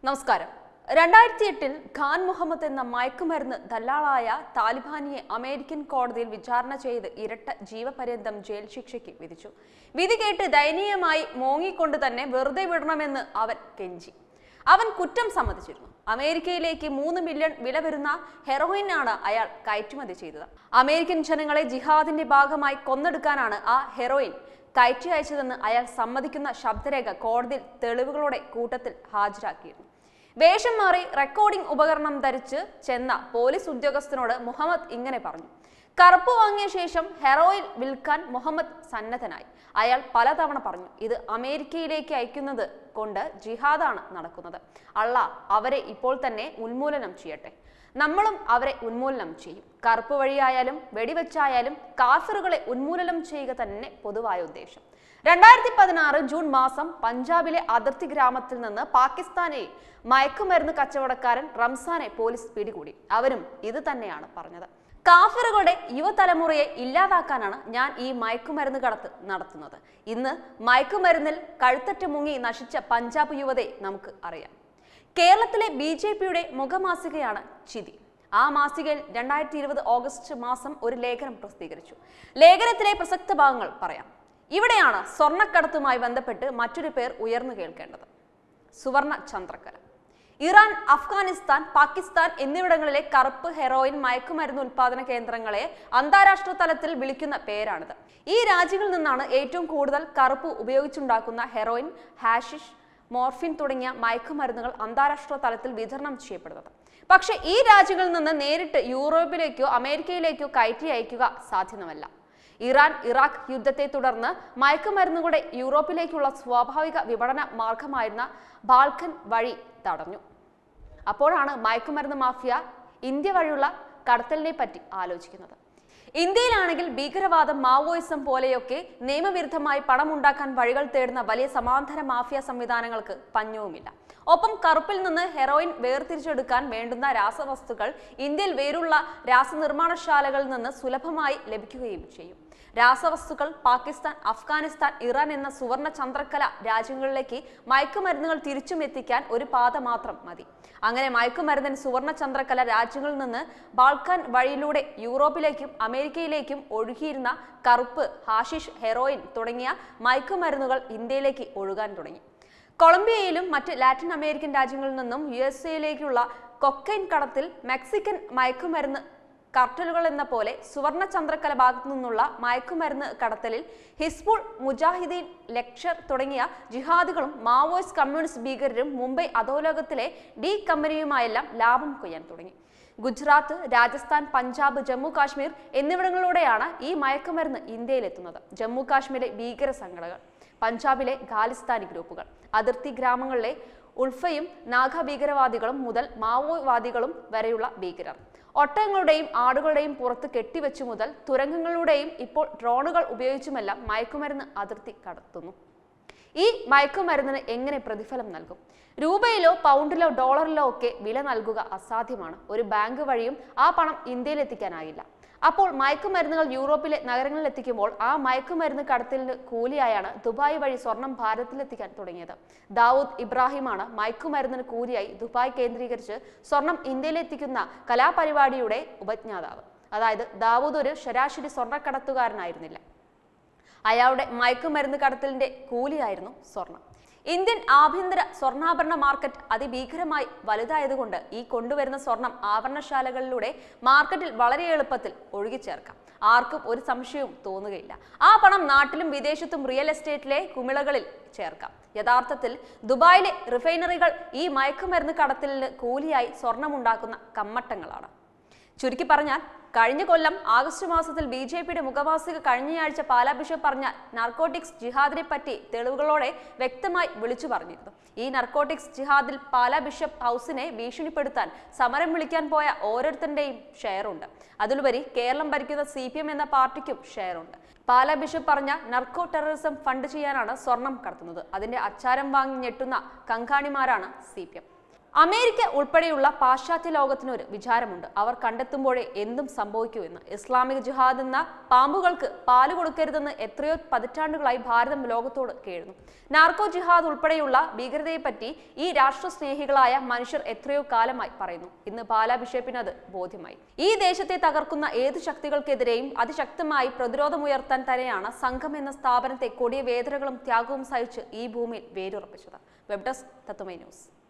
നമസ്കാരം രണ്ടായിരത്തി എട്ടിൽ ഖാൻ മുഹമ്മദ് എന്ന മയക്കുമരുന്ന് ദല്ലാളായ താലിബാനിയെ അമേരിക്കൻ കോടതിയിൽ വിചാരണ ചെയ്ത് ഇരട്ട ജീവപര്യന്തം ജയിൽ ശിക്ഷയ്ക്ക് വിധിച്ചു വിധി കേട്ട് ദയനീയമായി മോങ്ങിക്കൊണ്ട് തന്നെ വെറുതെ വിടണമെന്ന് അവൻ കെഞ്ചി അവൻ കുറ്റം സമ്മതിച്ചിരുന്നു അമേരിക്കയിലേക്ക് മൂന്ന് മില്യൺ വില വരുന്ന ഹെറോയിനാണ് അയാൾ കയറ്റുമതി ചെയ്തത് അമേരിക്കൻ ജനങ്ങളെ ജിഹാദിന്റെ ഭാഗമായി കൊന്നെടുക്കാനാണ് ആ ഹെറോയിൻ കയറ്റി അയച്ചതെന്ന് അയാൾ സമ്മതിക്കുന്ന ശബ്ദരേഖ കോടതിയിൽ തെളിവുകളുടെ കൂട്ടത്തിൽ ഹാജരാക്കിയിരുന്നു വേഷം മാറി റെക്കോർഡിംഗ് ഉപകരണം ധരിച്ച് ചെന്ന പോലീസ് ഉദ്യോഗസ്ഥനോട് മുഹമ്മദ് ഇങ്ങനെ പറഞ്ഞു കറുപ്പ് വാങ്ങിയ ശേഷം ഹെറോയിൻ വിൽക്കാൻ മുഹമ്മദ് സന്നദ്ധനായി അയാൾ പലതവണ പറഞ്ഞു ഇത് അമേരിക്കയിലേക്ക് അയക്കുന്നത് കൊണ്ട് ജിഹാദാണ് നടക്കുന്നത് അള്ള അവരെ ഇപ്പോൾ തന്നെ ഉന്മൂലനം ചെയ്യട്ടെ നമ്മളും അവരെ ഉന്മൂലനം ചെയ്യും കറുപ്പ് വഴിയായാലും വെടിവെച്ചായാലും കാഫറുകളെ ഉന്മൂലനം ചെയ്യുക തന്നെ പൊതുവായ ഉദ്ദേശം രണ്ടായിരത്തി പതിനാറ് ജൂൺ മാസം പഞ്ചാബിലെ അതിർത്തി ഗ്രാമത്തിൽ നിന്ന് പാകിസ്ഥാനെ മയക്കുമരുന്ന് കച്ചവടക്കാരൻ റംസാനെ പോലീസ് പിടികൂടി അവരും ഇത് തന്നെയാണ് പറഞ്ഞത് കാഫറുകളുടെ യുവതലമുറയെ ഇല്ലാതാക്കാനാണ് ഞാൻ ഈ മയക്കുമരുന്ന് കടത്ത് നടത്തുന്നത് ഇന്ന് മയക്കുമരുന്നിൽ കഴുത്തറ്റ് മുങ്ങി നശിച്ച പഞ്ചാബ് യുവതയെ നമുക്ക് അറിയാം കേരളത്തിലെ ബി ജെ പിയുടെ മുഖമാസികയാണ് ചിതി ആ മാസികയിൽ രണ്ടായിരത്തി ഇരുപത് ഓഗസ്റ്റ് മാസം ഒരു ലേഖനം പ്രസിദ്ധീകരിച്ചു ലേഖനത്തിലെ പ്രസക്ത ഭാഗങ്ങൾ പറയാം ഇവിടെയാണ് സ്വർണ്ണക്കടത്തുമായി ബന്ധപ്പെട്ട് മറ്റൊരു പേർ ഉയർന്നു കേൾക്കേണ്ടത് സുവർണ ചന്ദ്രക്കല ഇറാൻ അഫ്ഗാനിസ്ഥാൻ പാകിസ്ഥാൻ എന്നിവിടങ്ങളിലെ കറുപ്പ് ഹെറോയിൻ മയക്കുമരുന്ന് ഉൽപാദന കേന്ദ്രങ്ങളെ അന്താരാഷ്ട്ര തലത്തിൽ വിളിക്കുന്ന പേരാണിത് ഈ രാജ്യങ്ങളിൽ നിന്നാണ് ഏറ്റവും കൂടുതൽ കറുപ്പ് ഉപയോഗിച്ചുണ്ടാക്കുന്ന ഹെറോയിൻ ഹാഷിഷ് മോർഫിൻ തുടങ്ങിയ മയക്കുമരുന്നുകൾ അന്താരാഷ്ട്ര തലത്തിൽ വിതരണം ചെയ്യപ്പെടുന്നത് പക്ഷേ ഈ രാജ്യങ്ങളിൽ നിന്ന് നേരിട്ട് യൂറോപ്പിലേക്കോ അമേരിക്കയിലേക്കോ കയറ്റി അയക്കുക സാധ്യമല്ല ഇറാൻ ഇറാഖ് യുദ്ധത്തെ തുടർന്ന് മയക്കുമരുന്നുകളുടെ യൂറോപ്പിലേക്കുള്ള സ്വാഭാവിക വിപണന മാർഗമായിരുന്ന ബാൾക്കൻ വഴി തടഞ്ഞു അപ്പോഴാണ് മയക്കുമരുന്ന് മാഫിയ ഇന്ത്യ വഴിയുള്ള കടത്തലിനെ പറ്റി ആലോചിക്കുന്നത് ഇന്ത്യയിലാണെങ്കിൽ ഭീകരവാദം മാവോയിസം പോലെയൊക്കെ നിയമവിരുദ്ധമായി പണമുണ്ടാക്കാൻ വഴികൾ തേടുന്ന വലിയ സമാന്തര മാഫിയ സംവിധാനങ്ങൾക്ക് പഞ്ഞവുമില്ല ഒപ്പം കറുപ്പിൽ നിന്ന് ഹെറോയിൻ വേർതിരിച്ചെടുക്കാൻ വേണ്ടുന്ന രാസവസ്തുക്കൾ ഇന്ത്യയിൽ വേരുള്ള രാസനിർമ്മാണശാലകളിൽ നിന്ന് സുലഭമായി ലഭിക്കുകയും ചെയ്യും രാസവസ്തുക്കൾ പാകിസ്ഥാൻ അഫ്ഗാനിസ്ഥാൻ ഇറാൻ എന്ന സുവർണ ചന്ദ്രക്കല രാജ്യങ്ങളിലേക്ക് മയക്കുമരുന്നുകൾ തിരിച്ചും എത്തിക്കാൻ ഒരു പാത മാത്രം മതി അങ്ങനെ മയക്കുമരുന്നിന് സുവർണ ചന്ദ്രക്കല രാജ്യങ്ങളിൽ നിന്ന് ബാൾക്കാൻ വഴിയിലൂടെ യൂറോപ്പിലേക്കും അമേരിക്കയിലേക്കും ഒഴുകിയിരുന്ന കറുപ്പ് ഹാഷിഷ് ഹെറോയിൻ തുടങ്ങിയ മയക്കുമരുന്നുകൾ ഇന്ത്യയിലേക്ക് ഒഴുകാൻ തുടങ്ങി കൊളംബിയയിലും മറ്റ് ലാറ്റിൻ അമേരിക്കൻ രാജ്യങ്ങളിൽ നിന്നും യു എസ് എയിലേക്കുള്ള കൊക്കൈൻ കടത്തിൽ മെക്സിക്കൻ മയക്കുമരുന്ന് കർട്ടലുകൾ എന്ന പോലെ സുവർണ ചന്ദ്രക്കല ഭാഗത്തു നിന്നുള്ള മയക്കുമരുന്ന് കടത്തലിൽ ഹിസ്ബുൾ മുജാഹിദീൻ ലക്ഷർ തുടങ്ങിയ ജിഹാദികളും മാവോയിസ്റ്റ് കമ്മ്യൂണിസ്റ്റ് ഭീകരരും മുംബൈ അധോലോകത്തിലെ ഡി കമ്പനിയുമായെല്ലാം ലാഭം കൊയ്യാൻ തുടങ്ങി ഗുജറാത്ത് രാജസ്ഥാൻ പഞ്ചാബ് ജമ്മു കാശ്മീർ എന്നിവിടങ്ങളിലൂടെയാണ് ഈ മയക്കുമരുന്ന് ഇന്ത്യയിലെത്തുന്നത് ജമ്മു കാശ്മീരിലെ ഭീകര സംഘടനകൾ പഞ്ചാബിലെ ഖാലിസ്ഥാനി ഗ്രൂപ്പുകൾ അതിർത്തി ഗ്രാമങ്ങളിലെ ഉൾഫയും നാഗ ഭീകരവാദികളും മുതൽ മാവോവാദികളും വരെയുള്ള ഭീകരർ ഒട്ടകങ്ങളുടെയും ആടുകളുടെയും പുറത്ത് കെട്ടിവെച്ചു മുതൽ തുരങ്കങ്ങളുടെയും ഇപ്പോൾ ഡ്രോണുകൾ ഉപയോഗിച്ചുമെല്ലാം മയക്കുമരുന്ന് അതിർത്തി കടത്തുന്നു ഈ മയക്കുമരുന്നിന് എങ്ങനെ പ്രതിഫലം നൽകും രൂപയിലോ പൗണ്ടിലോ ഡോളറിലോ ഒക്കെ വില നൽകുക അസാധ്യമാണ് ഒരു ബാങ്ക് വഴിയും ആ പണം ഇന്ത്യയിൽ എത്തിക്കാനാകില്ല അപ്പോൾ മയക്കുമരുന്നുകൾ യൂറോപ്പിലെ നഗരങ്ങളിൽ എത്തിക്കുമ്പോൾ ആ മയക്കുമരുന്ന് കടത്തലിന് കൂലിയായാണ് ദുബായ് വഴി സ്വർണം ഭാരതത്തിലെത്തിക്കാൻ തുടങ്ങിയത് ദാവൂദ് ഇബ്രാഹിമാണ് മയക്കുമരുന്നിന് കൂലിയായി ദുബായ് കേന്ദ്രീകരിച്ച് സ്വർണം ഇന്ത്യയിലെത്തിക്കുന്ന കലാപരിപാടിയുടെ ഉപജ്ഞാതാവ് അതായത് ദാവൂദ് ഒരു ശരാശരി സ്വർണ്ണക്കടത്തുകാരനായിരുന്നില്ല അയാളുടെ മയക്കുമരുന്ന് കടത്തലിന്റെ കൂലിയായിരുന്നു സ്വർണം ഇന്ത്യൻ ആഭ്യന്തര സ്വർണ്ണാഭരണ മാർക്കറ്റ് അതിഭീകരമായി വലുതായതുകൊണ്ട് ഈ കൊണ്ടുവരുന്ന സ്വർണം ആഭരണശാലകളിലൂടെ മാർക്കറ്റിൽ വളരെ എളുപ്പത്തിൽ ഒഴുകിച്ചേർക്കാം ആർക്കും ഒരു സംശയവും തോന്നുകയില്ല ആ പണം നാട്ടിലും വിദേശത്തും റിയൽ എസ്റ്റേറ്റിലെ കുമിളകളിൽ ചേർക്കാം യഥാർത്ഥത്തിൽ ദുബായിലെ റിഫൈനറികൾ ഈ മയക്കുമരുന്ന് കടത്തലിന് കൂലിയായി സ്വർണമുണ്ടാക്കുന്ന കമ്മട്ടങ്ങളാണ് ചുരുക്കി പറഞ്ഞാൽ കഴിഞ്ഞ കൊല്ലം ആഗസ്റ്റ് മാസത്തിൽ ബി ജെ പിയുടെ മുഖവാസിക കഴിഞ്ഞയാഴ്ച പാലാ ബിഷപ്പ് പറഞ്ഞ നാർക്കോട്ടിക്സ് ജിഹാദിനെ പറ്റി തെളിവുകളോടെ വ്യക്തമായി വിളിച്ചു പറഞ്ഞിരുന്നു ഈ നാർക്കോട്ടിക്സ് ജിഹാദിൽ പാലാ ബിഷപ്പ് ഹൗസിനെ ഭീഷണിപ്പെടുത്താൻ സമരം വിളിക്കാൻ പോയ ഓരോരുത്തരുടെയും ഷെയറുണ്ട് അതിലുപരി കേരളം ഭരിക്കുന്ന സി പി എം എന്ന പാർട്ടിക്കും ഷെയറുണ്ട് പാലാ ബിഷപ്പ് പറഞ്ഞ നർക്കോ ടെററിസം ഫണ്ട് ചെയ്യാനാണ് സ്വർണം കടത്തുന്നത് അതിന്റെ അച്ചാരം വാങ്ങി ഞെട്ടുന്ന കങ്കാണിമാരാണ് സി പി എം അമേരിക്ക ഉൾപ്പെടെയുള്ള പാശ്ചാത്യ ലോകത്തിനൊരു വിചാരമുണ്ട് അവർ കണ്ടെത്തുമ്പോഴേ എന്തും സംഭവിക്കൂ എന്ന് ഇസ്ലാമിക ജിഹാദ് എന്ന പാമ്പുകൾക്ക് പാല് കൊടുക്കരുതെന്ന് എത്രയോ പതിറ്റാണ്ടുകളായി ഭാരതം ലോകത്തോട് കേഴുന്നു നാർക്കോ ജിഹാദ് ഉൾപ്പെടെയുള്ള ഭീകരതയെപ്പറ്റി ഈ രാഷ്ട്രസ്നേഹികളായ മനുഷ്യർ എത്രയോ കാലമായി പറയുന്നു ഇന്ന് പാലാ ബിഷപ്പിന് അത് ബോധ്യമായി ഈ ദേശത്തെ തകർക്കുന്ന ഏത് ശക്തികൾക്കെതിരെയും അതിശക്തമായി പ്രതിരോധമുയർത്താൻ തന്നെയാണ് സംഘം എന്ന സ്ഥാപനത്തെ കൊടിയ വേദനകളും ത്യാഗവും സഹിച്ച് ഈ ഭൂമിയിൽ വേരുറപ്പിച്ചത് വെബ് ഡെസ്ക് തത്തുമൈ ന്യൂസ്